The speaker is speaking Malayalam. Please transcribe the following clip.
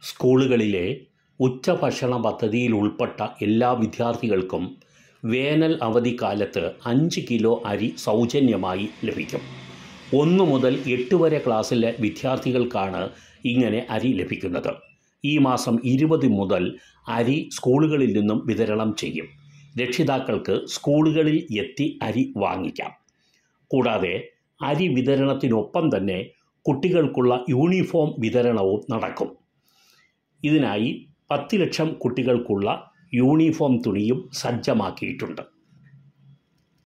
സ്കൂളുകളിലെ ഉച്ചഭക്ഷണ പദ്ധതിയിൽ ഉൾപ്പെട്ട എല്ലാ വിദ്യാർത്ഥികൾക്കും വേനൽ അവധിക്കാലത്ത് അഞ്ച് കിലോ അരി സൗജന്യമായി ലഭിക്കും ഒന്ന് മുതൽ എട്ട് വരെ ക്ലാസ്സിലെ വിദ്യാർത്ഥികൾക്കാണ് ഇങ്ങനെ അരി ലഭിക്കുന്നത് ഈ മാസം ഇരുപത് മുതൽ അരി സ്കൂളുകളിൽ നിന്നും വിതരണം ചെയ്യും രക്ഷിതാക്കൾക്ക് സ്കൂളുകളിൽ എത്തി അരി വാങ്ങിക്കാം കൂടാതെ അരി വിതരണത്തിനൊപ്പം തന്നെ കുട്ടികൾക്കുള്ള യൂണിഫോം വിതരണവും നടക്കും ഇതിനായി പത്ത് ലക്ഷം കുട്ടികൾക്കുള്ള യൂണിഫോം തുണിയും സജ്ജമാക്കിയിട്ടുണ്ട്